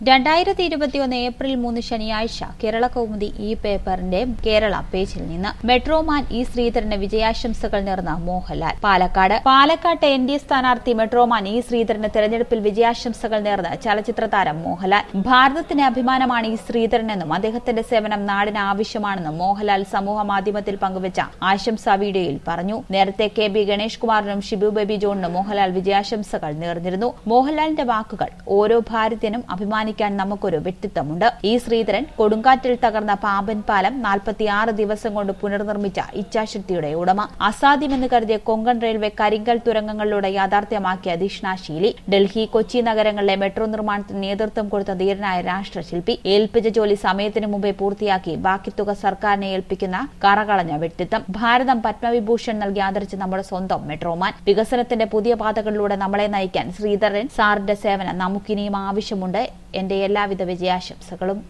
രണ്ടായിരത്തി ഇരുപത്തിയൊന്ന് ഏപ്രിൽ മൂന്ന് ശനിയാഴ്ച കേരള കൗമുദി ഈ പേപ്പറിന്റെ കേരള പേജിൽ നിന്ന് മെട്രോമാൻ ഇ ശ്രീധരന് വിജയാശംസകൾ നേർന്ന മോഹൻലാൽ പാലക്കാട് പാലക്കാട്ട് എൻ ഡി എ സ്ഥാനാർത്ഥി മെട്രോമാൻ ഇ ശ്രീധരന് തെരഞ്ഞെടുപ്പിൽ വിജയാശംസകൾ നേർന്ന് ചലച്ചിത്ര താരം മോഹൻലാൽ ഭാരതത്തിന് അഭിമാനമാണ് ഈ ശ്രീധരനെന്നും അദ്ദേഹത്തിന്റെ സേവനം നാടിന് ആവശ്യമാണെന്നും മോഹൻലാൽ സമൂഹ മാധ്യമത്തിൽ പങ്കുവച്ച ആശംസാ വീഡിയോയിൽ പറഞ്ഞു നേരത്തെ കെ ബി ഗണേഷ് കുമാറിനും ഷിബു ബേബി ജോണിനും മോഹൻലാൽ വിജയാശംസകൾ നേർന്നിരുന്നു മോഹൻലാലിന്റെ വാക്കുകൾ ഓരോ ഭാരതീയനും അഭിമാനിക്കാൻ നമുക്കൊരു വ്യക്തിത്വമുണ്ട് ഈ ശ്രീധരൻ കൊടുങ്കാറ്റിൽ തകർന്ന പാമ്പൻ പാലം നാൽപ്പത്തിയാറ് ദിവസം കൊണ്ട് പുനർനിർമ്മിച്ച ഇച്ഛാശക്തിയുടെ ഉടമ അസാധ്യമെന്ന് കരുതിയ കൊങ്കൺ റെയിൽവേ കരിങ്കൽ തുരങ്കങ്ങളിലൂടെ യാഥാർത്ഥ്യമാക്കിയ ദിഷ്ണാശീലി ഡൽഹി കൊച്ചി നഗരങ്ങളിലെ മെട്രോ നിർമ്മാണത്തിന് നേതൃത്വം കൊടുത്ത ധീരനായ രാഷ്ട്രശില്പി ഏൽപ്പിച്ച ജോലി സമയത്തിന് മുമ്പേ പൂർത്തിയാക്കി ബാക്കി തുക സർക്കാരിനെ ഏൽപ്പിക്കുന്ന കറകളഞ്ഞ വ്യക്തിത്വം ഭാരതം പത്മവിഭൂഷൺ നൽകി ആദരിച്ച നമ്മുടെ സ്വന്തം മെട്രോമാൻ വികസനത്തിന്റെ പുതിയ പാതകളിലൂടെ നമ്മളെ നയിക്കാൻ ശ്രീധരൻ സാറിന്റെ സേവനം നമുക്കിനിയും ആവശ്യമുണ്ട് എന്റെ എല്ലാവിധ വിജയാശംസകളും